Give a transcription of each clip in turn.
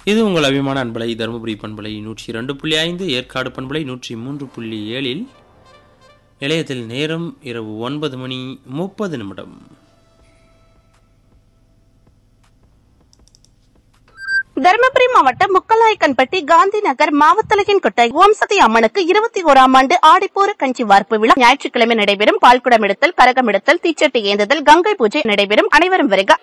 இது உங்கள் அபிமான அன்பலை தருமபுரி பண்பலை நூற்றி இரண்டு புள்ளி ஐந்து ஏற்காடு பண்பலை நூற்றி மூன்று புள்ளி ஏழில் நிலையத்தில் நேரம் இரவு ஒன்பது மணி முப்பது நிமிடம் தருமபுரி மாவட்டம் முக்கலாய்க்கன்பட்டி காந்தி நகர் மாவத்தலகின் கொட்டை ஓம்சதி அம்மனுக்கு இருபத்தி ஓராம் ஆண்டு ஆடிப்பூர கஞ்சி வார்ப்பு விழா ஞாயிற்றுக்கிழமை நடைபெறும் பால்குடம் எடுத்தல் கரகம் எடுத்தல் தீச்சட்டி ஏந்துதல் கங்கை பூஜை நடைபெறும் அனைவரும் வருக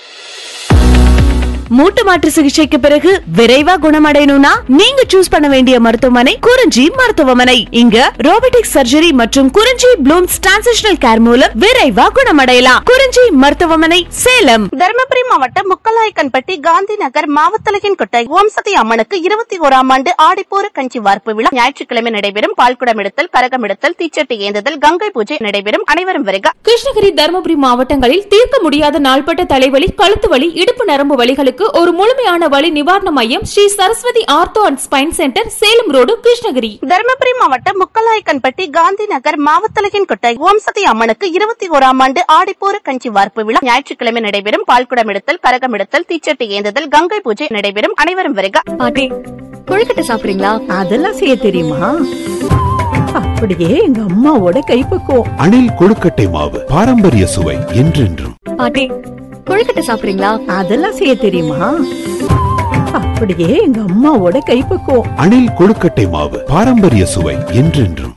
மூட்டு மாற்று சிகிச்சைக்கு பிறகு விரைவா குணமடையணும்னா நீங்க சூஸ் பண்ண வேண்டிய மருத்துவமனை குறிஞ்சி மருத்துவமனை இங்க ரோபோட்டிக் சர்ஜரி மற்றும் குறிஞ்சி ப்ளூம்ஸ் டிரான்சிஷனல் கேர் மூலம் விரைவா குணமடையலாம் குறிஞ்சி மருத்துவமனை சேலம் தருமபுரி மாவட்டம் முக்கலாய்க்கன்பட்டி காந்தி நகர் மாவத்தலகின் கொட்டை ஓம்சதி அம்மனுக்கு இருபத்தி ஓராம் ஆண்டு ஆடிப்பூர கஞ்சி வார்ப்பு விழா ஞாயிற்றுக்கிழமை நடைபெறும் பால்குடம் எடுத்தல் கரகம் எடுத்தல் தீச்சட்டி ஏந்துதல் கங்கை பூஜை நடைபெறும் அனைவரும் வருக கிருஷ்ணகிரி தருமபுரி மாவட்டங்களில் தீர்க்க முடியாத நாள்பட்ட தலைவலி கழுத்து வலி இடுப்பு நரம்பு வலிகளுக்கு ஒரு முழுமையான வலி நிவாரண மையம் Sri Saraswathi ortho and spine centre Salem road Krishnagiri Dharmapuri மாவட்டம் முக்கலாய்க்கன்பட்டி காந்தி நகர் மாவத்தலகின் கொட்டை ஓம்சதி அம்மனுக்கு இருபத்தி ஓராம் ஆண்டு ஆடிப்பூர கஞ்சி வார்ப்பு விழா ஞாயிற்றுக்கிழமை நடைபெறும் பால்குடம் எடுத்தல் கரகம் எடுத்தல் தீச்சட்டி ஏந்துதல் கங்கை பூஜை நடைபெறும் அனைவரும் வருக பாட்டி கொழுக்கட்டை சாப்பிடுறீங்களா அதெல்லாம் செய்ய தெரியுமா அப்படியே எங்க அம்மாவோட கைப்பக்குவம் அணில் கொழுக்கட்டை மாவு பாரம்பரிய சுவை என்றென்றும் பாட்டி கொழுக்கட்டை சாப்பிடுறீங்களா அதெல்லாம் செய்ய தெரியுமா அப்படியே எங்க அம்மாவோட கைப்பக்குவம் அணில் கொழுக்கட்டை மாவு பாரம்பரிய சுவை என்றென்றும்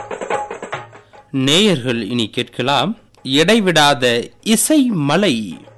நேயர்கள் இனி கேட்கலாம் இடைவிடாத இசை மலை